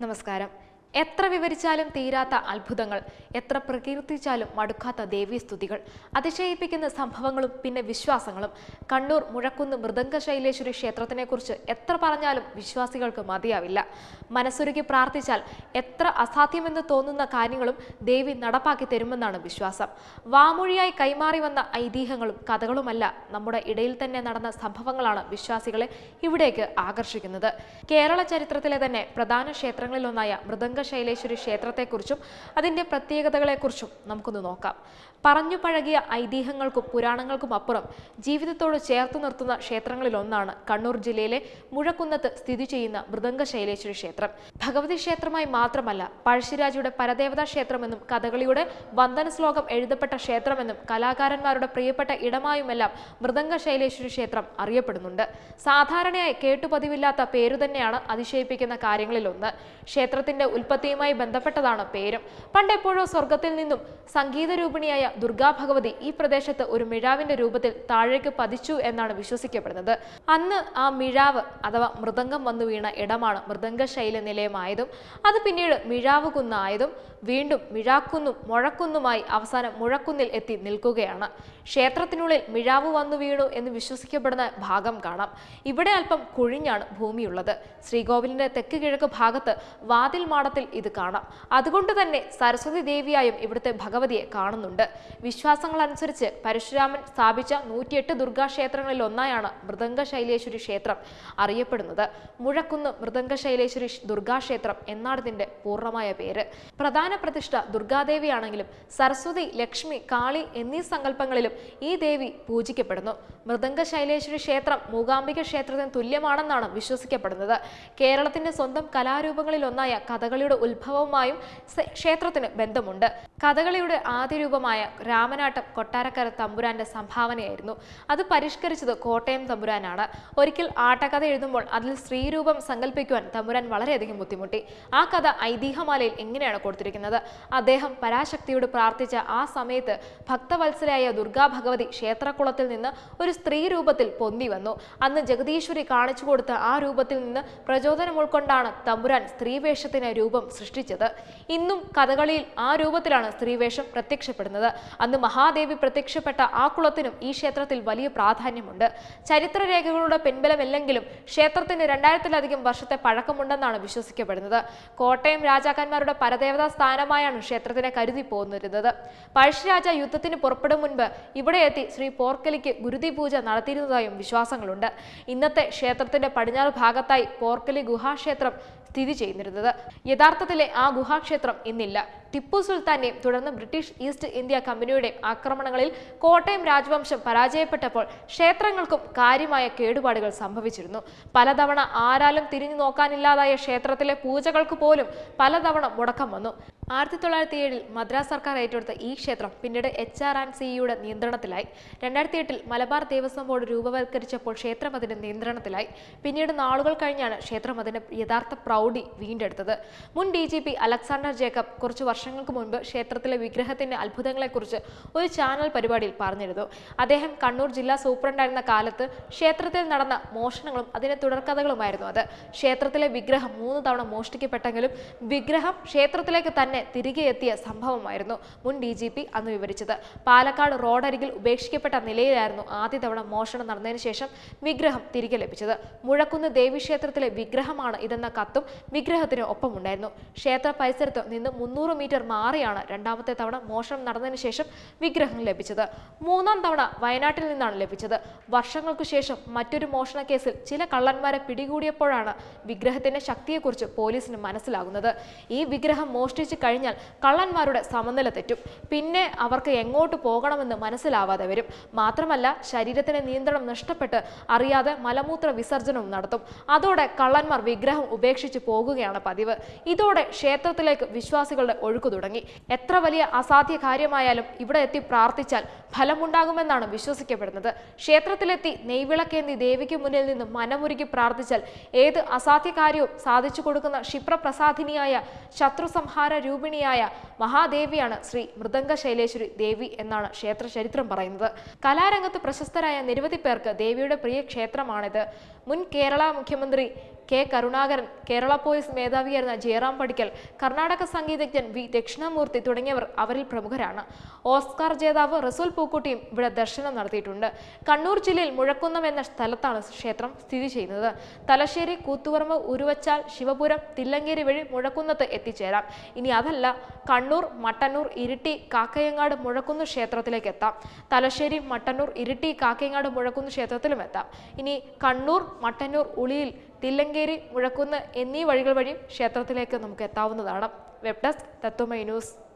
നമസ്കാരം എത്ര വിവരിച്ചാലും തീരാത്ത അത്ഭുതങ്ങൾ എത്ര പ്രകീർത്തിച്ചാലും മടുക്കാത്ത ദേവീസ്തുതികൾ അതിശയിപ്പിക്കുന്ന സംഭവങ്ങളും പിന്നെ വിശ്വാസങ്ങളും കണ്ണൂർ മുഴക്കുന്ന് മൃദംഗ ശൈലേശ്വരി ക്ഷേത്രത്തിനെക്കുറിച്ച് എത്ര പറഞ്ഞാലും വിശ്വാസികൾക്ക് മതിയാവില്ല മനസ്സുരുക്കി പ്രാർത്ഥിച്ചാൽ എത്ര അസാധ്യമെന്ന് തോന്നുന്ന കാര്യങ്ങളും ദേവി നടപ്പാക്കി തരുമെന്നാണ് വിശ്വാസം വാമൊഴിയായി കൈമാറി വന്ന ഐതിഹ്യങ്ങളും കഥകളുമല്ല നമ്മുടെ ഇടയിൽ തന്നെ നടന്ന സംഭവങ്ങളാണ് വിശ്വാസികളെ ഇവിടേക്ക് ആകർഷിക്കുന്നത് കേരള ചരിത്രത്തിലെ തന്നെ പ്രധാന ക്ഷേത്രങ്ങളിലൊന്നായ മൃദംഗ ശൈലേശ്വരി ക്ഷേത്രത്തെക്കുറിച്ചും അതിന്റെ പ്രത്യേകതകളെക്കുറിച്ചും നമുക്കൊന്ന് നോക്കാം പറഞ്ഞു പഴകിയ ഐതിഹ്യങ്ങൾക്കും പുരാണങ്ങൾക്കും അപ്പുറം ജീവിതത്തോട് ചേർത്ത് നിർത്തുന്ന ക്ഷേത്രങ്ങളിലൊന്നാണ് കണ്ണൂർ ജില്ലയിലെ മുഴക്കുന്നത്ത് സ്ഥിതി ചെയ്യുന്ന മൃദംഗ ശൈലേശ്വരി ക്ഷേത്രം ഭഗവതി ക്ഷേത്രമായി മാത്രമല്ല പഴശ്ശിരാജയുടെ പരദേവതാ ക്ഷേത്രമെന്നും കഥകളിയുടെ വന്ദന ശ്ലോകം എഴുതപ്പെട്ട ക്ഷേത്രമെന്നും കലാകാരന്മാരുടെ പ്രിയപ്പെട്ട ഇടമായുമെല്ലാം മൃദംഗ ശൈലേശ്വരി ക്ഷേത്രം അറിയപ്പെടുന്നുണ്ട് സാധാരണയായി കേട്ടുപതിവില്ലാത്ത പേരു തന്നെയാണ് അതിശയിപ്പിക്കുന്ന കാര്യങ്ങളിലൊന്ന് ക്ഷേത്രത്തിന്റെ ഉൽപ്പത്തിയുമായി ബന്ധപ്പെട്ടതാണ് പേരും പണ്ടെപ്പോഴോ സ്വർഗത്തിൽ നിന്നും സംഗീത രൂപിണിയായ ദുർഗാ ഭഗവതി ഈ പ്രദേശത്ത് ഒരു മിഴാവിന്റെ രൂപത്തിൽ താഴേക്ക് പതിച്ചു എന്നാണ് വിശ്വസിക്കപ്പെടുന്നത് അന്ന് ആ മിഴാവ് അഥവാ മൃദംഗം വന്നു വീണ ഇടമാണ് മൃദംഗ ശൈല നിലയമായതും അത് പിന്നീട് മിഴാവ് കുന്നായതും വീണ്ടും മിഴാക്കുന്നും മുഴക്കുന്നുമായി അവസാനം മുഴക്കുന്നിൽ എത്തി നിൽക്കുകയാണ് ക്ഷേത്രത്തിനുള്ളിൽ മിഴാവ് വന്നു വീണു എന്ന് വിശ്വസിക്കപ്പെടുന്ന ഭാഗം കാണാം ഇവിടെ അല്പം കുഴിഞ്ഞാണ് ഭൂമിയുള്ളത് ശ്രീകോവിലിന്റെ തെക്ക് കിഴക്ക് ഭാഗത്ത് വാതിൽ മാടത്തിൽ ഇത് കാണാം അതുകൊണ്ട് തന്നെ സരസ്വതി ദേവിയായും ഇവിടുത്തെ ഭഗവതിയെ കാണുന്നുണ്ട് വിശ്വാസങ്ങൾ അനുസരിച്ച് പരശുരാമൻ സ്ഥാപിച്ച നൂറ്റിയെട്ട് ദുർഗാക്ഷേത്രങ്ങളിൽ ഒന്നായാണ് മൃദംഗ ശൈലേശ്വരി ക്ഷേത്രം അറിയപ്പെടുന്നത് മുഴക്കുന്ന് മൃദംഗ ശൈലേശ്വരി ദുർഗാക്ഷേത്രം എന്നാണ് ഇതിന്റെ പൂർണ്ണമായ പേര് പ്രധാന പ്രതിഷ്ഠ ദുർഗാദേവിയാണെങ്കിലും സരസ്വതി ലക്ഷ്മി കാളി എന്നീ സങ്കല്പങ്ങളിലും ഈ ദേവി പൂജിക്കപ്പെടുന്നു മൃദംഗ ശൈലേശ്വരി ക്ഷേത്രം മൂകാംബിക ക്ഷേത്രത്തിന് തുല്യമാണെന്നാണ് വിശ്വസിക്കപ്പെടുന്നത് കേരളത്തിന്റെ സ്വന്തം കലാരൂപങ്ങളിൽ ഒന്നായ കഥകളിയുടെ ഉത്ഭവവുമായും സ- ക്ഷേത്രത്തിന് ബന്ധമുണ്ട് കഥകളിയുടെ ആദ്യ രൂപമായ രാമനാട്ടം കൊട്ടാരക്കര തമ്പുരാന്റെ സംഭാവനയായിരുന്നു അത് പരിഷ്കരിച്ചത് കോട്ടയം തമ്പുരാനാണ് ഒരിക്കൽ ആട്ടക്കഥ എഴുതുമ്പോൾ അതിൽ സ്ത്രീരൂപം സങ്കല്പിക്കുവാൻ തമ്പുരാൻ വളരെയധികം ബുദ്ധിമുട്ടി ആ കഥ ഐതിഹ്യമാലയിൽ എങ്ങനെയാണ് കൊടുത്തിരിക്കുന്നത് അദ്ദേഹം പരാശക്തിയോട് പ്രാർത്ഥിച്ച ആ സമയത്ത് ഭക്തവത്സരയായ ദുർഗാ ഭഗവതി ക്ഷേത്രക്കുളത്തിൽ നിന്ന് ഒരു സ്ത്രീ രൂപത്തിൽ പൊന്തി വന്നു അന്ന് ജഗദീശ്വരി കാണിച്ചു കൊടുത്ത ആ രൂപത്തിൽ നിന്ന് പ്രചോദനം ഉൾക്കൊണ്ടാണ് തമ്പുരാൻ സ്ത്രീവേഷത്തിന് രൂപം സൃഷ്ടിച്ചത് ഇന്നും കഥകളിയിൽ ആ രൂപത്തിലാണ് സ്ത്രീവേഷം പ്രത്യക്ഷപ്പെടുന്നത് അന്ന് മഹാദേവി പ്രത്യക്ഷപ്പെട്ട ആ കുളത്തിനും ഈ ക്ഷേത്രത്തിൽ വലിയ പ്രാധാന്യമുണ്ട് ചരിത്രരേഖകളുടെ പിൻബലമില്ലെങ്കിലും ക്ഷേത്രത്തിന് രണ്ടായിരത്തിലധികം വർഷത്തെ പഴക്കമുണ്ടെന്നാണ് വിശ്വസിക്കപ്പെടുന്നത് കോട്ടയം രാജാക്കന്മാരുടെ പരദേവതാ സ്ഥാനമായാണ് ക്ഷേത്രത്തിനെ കരുതി പോന്നിരുന്നത് പഴശ്ശിരാജ യുദ്ധത്തിന് പുറപ്പെടും മുൻപ് ഇവിടെ എത്തി ശ്രീ പോർക്കലിക്ക് ഗുരുതി പൂജ നടത്തിയിരുന്നതായും വിശ്വാസങ്ങളുണ്ട് ഇന്നത്തെ ക്ഷേത്രത്തിന്റെ പടിഞ്ഞാറ് ഭാഗത്തായി പോർക്കലി ഗുഹാക്ഷേത്രം സ്ഥിതി ചെയ്യുന്നിരുന്നത് യഥാർത്ഥത്തിലെ ആ ഗുഹാക്ഷേത്രം ഇന്നില്ല ടിപ്പു സുൽത്താന്റെയും തുടർന്ന് ബ്രിട്ടീഷ് ഈസ്റ്റ് ഇന്ത്യ കമ്പനിയുടെയും ആക്രമണങ്ങളിൽ കോട്ടയം രാജവംശം പരാജയപ്പെട്ടപ്പോൾ ക്ഷേത്രങ്ങൾക്കും കാര്യമായ കേടുപാടുകൾ സംഭവിച്ചിരുന്നു പലതവണ ആരാലും തിരിഞ്ഞു നോക്കാനില്ലാതായ ക്ഷേത്രത്തിലെ പൂജകൾക്ക് പോലും പലതവണ മുടക്കം വന്നു ആയിരത്തി തൊള്ളായിരത്തി ഏഴിൽ മദ്രാസ് സർക്കാർ ഏറ്റെടുത്ത ഈ ക്ഷേത്രം പിന്നീട് എച്ച് ആർ ആൻഡ് സിയുടെ നിയന്ത്രണത്തിലായി രണ്ടായിരത്തി എട്ടിൽ മലബാർ ദേവസ്വം ബോർഡ് രൂപവത്കരിച്ചപ്പോൾ ക്ഷേത്രം അതിന്റെ നിയന്ത്രണത്തിലായി പിന്നീട് നാളുകൾ കഴിഞ്ഞാണ് ക്ഷേത്രം അതിന്റെ യഥാർത്ഥ പ്രൗഢി വീണ്ടെടുത്തത് മുൻ D G P Alexander Jacob കുറച്ച് വർഷങ്ങൾക്ക് മുൻപ് ക്ഷേത്രത്തിലെ വിഗ്രഹത്തിന്റെ അത്ഭുതങ്ങളെക്കുറിച്ച് ഒരു ചാനൽ പരിപാടിയിൽ പറഞ്ഞിരുന്നു അദ്ദേഹം കണ്ണൂർ ജില്ലാ സൂപ്രണ്ടായിരുന്ന കാലത്ത് ക്ഷേത്രത്തിൽ നടന്ന മോഷണങ്ങളും അതിന്റെ തുടർക്കഥകളുമായിരുന്നു അത് ക്ഷേത്രത്തിലെ വിഗ്രഹം മൂന്ന് തവണ മോഷ്ടിക്കപ്പെട്ടെങ്കിലും വിഗ്രഹം ക്ഷേത്രത്തിലേക്ക് തന്നെ തിരികെ എത്തിയ സംഭവമായിരുന്നു മുൻ ഡി ജി പി അന്ന് വിവരിച്ചത് പാലക്കാട് റോഡരികിൽ ഉപേക്ഷിക്കപ്പെട്ട നിലയിലായിരുന്നു ആദ്യ തവണ മോഷണം നടന്നതിന് ശേഷം വിഗ്രഹം തിരികെ ലഭിച്ചത് മുഴക്കുന്ന് ദേവീക്ഷേത്രത്തിലെ വിഗ്രഹമാണ് ഇതെന്ന കത്തും വിഗ്രഹത്തിന് ഒപ്പമുണ്ടായിരുന്നു ക്ഷേത്ര പരിസരത്ത് നിന്ന് മുന്നൂറ് മീറ്റർ മാറിയാണ് രണ്ടാമത്തെ തവണ മോഷണം നടന്നതിന് ശേഷം വിഗ്രഹം ലഭിച്ചത് മൂന്നാം തവണ വയനാട്ടിൽ നിന്നാണ് ലഭിച്ചത് വർഷങ്ങൾക്കു ശേഷം മറ്റൊരു മോഷണ കേസിൽ ചില കള്ളന്മാരെ പിടികൂടിയപ്പോഴാണ് വിഗ്രഹത്തിന്റെ ശക്തിയെക്കുറിച്ച് പോലീസിന് മനസ്സിലാകുന്നത് ഈ വിഗ്രഹം മോഷ്ടിച്ചു കഴിഞ്ഞാൽ കള്ളന്മാരുടെ സമനില തെറ്റും പിന്നെ അവർക്ക് എങ്ങോട്ട് പോകണമെന്ന് മനസ്സിലാവാതെ വരും മാത്രമല്ല ശരീരത്തിന്റെ നിയന്ത്രണം നഷ്ടപ്പെട്ട് അറിയാതെ മലമൂത്ര വിസർജനവും നടത്തും അതോടെ കള്ളന്മാർ വിഗ്രഹം ഉപേക്ഷിച്ച് പോകുകയാണ് പതിവ് ഇതോടെ ക്ഷേത്രത്തിലേക്ക് വിശ്വാസികളുടെ ഒഴുക്ക് തുടങ്ങി എത്ര വലിയ അസാധ്യ കാര്യമായാലും ഇവിടെ എത്തി പ്രാർത്ഥിച്ചാൽ ഫലമുണ്ടാകുമെന്നാണ് വിശ്വസിക്കപ്പെടുന്നത് ക്ഷേത്രത്തിലെത്തി നെയ്വിളക്കേന്തി ദേവിക്ക് മുന്നിൽ നിന്ന് മനമുരുകി പ്രാർത്ഥിച്ചാൽ ഏത് അസാധ്യ കാര്യവും സാധിച്ചു കൊടുക്കുന്ന ക്ഷിപ്രപ്രസാദിനിയായ ശത്രുസംഹാര രൂപിണിയായ മഹാദേവിയാണ് ശ്രീ മൃദംഗ ശൈലേശ്വരി ദേവി എന്നാണ് ക്ഷേത്ര ചരിത്രം പറയുന്നത് കലാരംഗത്ത് പ്രശസ്തരായ നിരവധി പേർക്ക് ദേവിയുടെ പ്രിയ ക്ഷേത്രമാണിത് മുൻ കേരള മുഖ്യമന്ത്രി കെ കരുണാകരൻ കേരള പോലീസ് മേധാവിയായിരുന്ന ജയറാം പടിക്കൽ കർണാടക സംഗീതജ്ഞൻ വി ദക്ഷിണാമൂർത്തി തുടങ്ങിയവർ അവരിൽ പ്രമുഖരാണ് ഓസ്കാർ ജേതാവ് റസൂൽ പൂക്കുട്ടിയും ഇവിടെ ദർശനം നടത്തിയിട്ടുണ്ട് കണ്ണൂർ ജില്ലയിൽ മുഴക്കുന്നം എന്ന സ്ഥലത്താണ് ക്ഷേത്രം സ്ഥിതി ചെയ്യുന്നത് തലശ്ശേരി കൂത്തുപറമ്പ് ഉരുവച്ചാൽ ശിവപുരം തില്ലങ്കേരി വഴി മുഴക്കുന്നത്ത് എത്തിച്ചേരാം ഇനി അതല്ല കണ്ണൂർ മട്ടന്നൂർ ഇരിട്ടി കാക്കയങ്ങാട് മുഴക്കുന്ന് ക്ഷേത്രത്തിലേക്ക് എത്താം തലശ്ശേരി മട്ടന്നൂർ ഇരിട്ടി കാക്കയങ്ങാട് മുഴക്കുന്ന് ക്ഷേത്രത്തിലും എത്താം ഇനി കണ്ണൂർ മട്ടന്നൂർ ഉളിയിൽ തില്ലങ്കേരി മുഴക്കുന്ന് എന്നീ വഴികൾ വഴി ക്ഷേത്രത്തിലേക്ക് നമുക്ക് എത്താവുന്നതാണ് വെബ് ഡെസ്ക് തത്വമൈ ന്യൂസ്